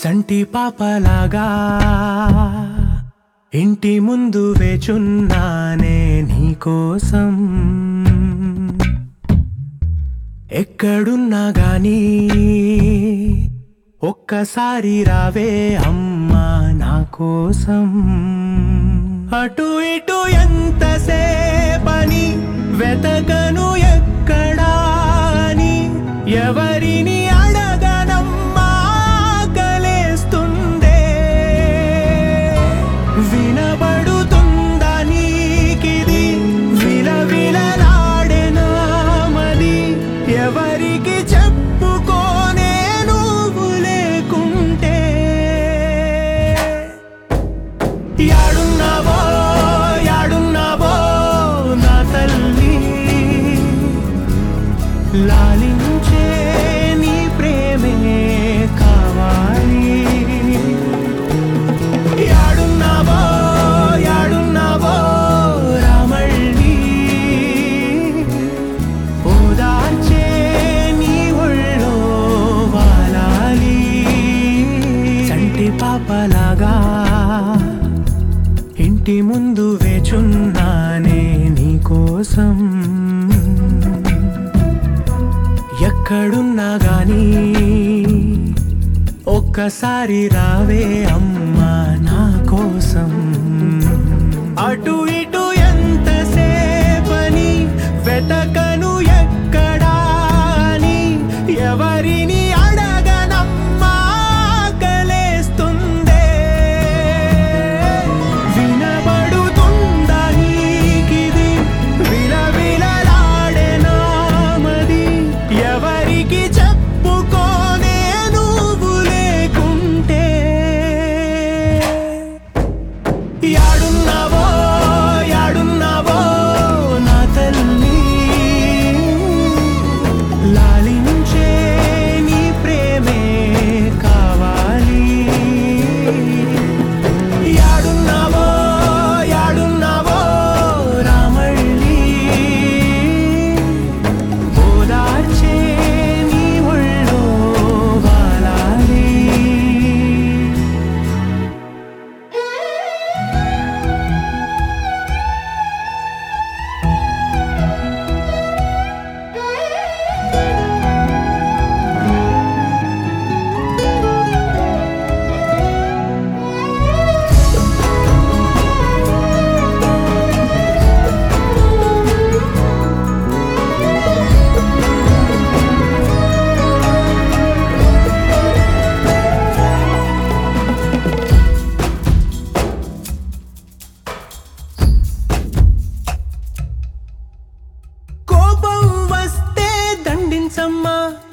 సంటి పాపలాగా ఇంటి ముందు వేచున్నానే నీకోసం ఎక్కడున్నా గానీ ఒక్కసారి రావే అమ్మా నా కోసం అటు ఇటు ఎంతసేపని వెతకను ఎక్కడా అని ఎవరిని అడగనమ్మా కలేస్తుందే వినబడుతుందా నీకిది విలవిలలాడెనా మది ఎవరికి చెప్పుకోనే నువ్వు లేకుంటే యాడున్నావో యాడున్నావో నా తల్లి లాలించే నీ ప్రేమే కావాలి యాడున్నావో యాడున్నావో రామళ్ళీ ఓదార్చే నీ ఒళ్ళో వాలాలి చంటి పాపలాగా ఇంటి ముందు వేచున్నానే నీకోసం ఎక్కడున్నా గానీ ఒక్కసారి రావే అమ్మా నా కోసం అటు ఇటు ఎంతసేపని వెతకను ఎక్కడా అని ఎవరిని అడగనమ్మా కలేస్తుందే వినబడుతుందా నీకిది విలవిలలాడెనా మది ఎవరికి చెప్పుకోనే నువ్వు లేకుంటే యాడున్నావో యాడున్నావో నా తల్లి లాలించే నీ ప్రేమే కావాలి యాడున్నావో యాడున్నావో రామళ్ళీ ఓదార్చే నీ ఒళ్ళో వాలాలి కోపం వస్తే దండించమ్మా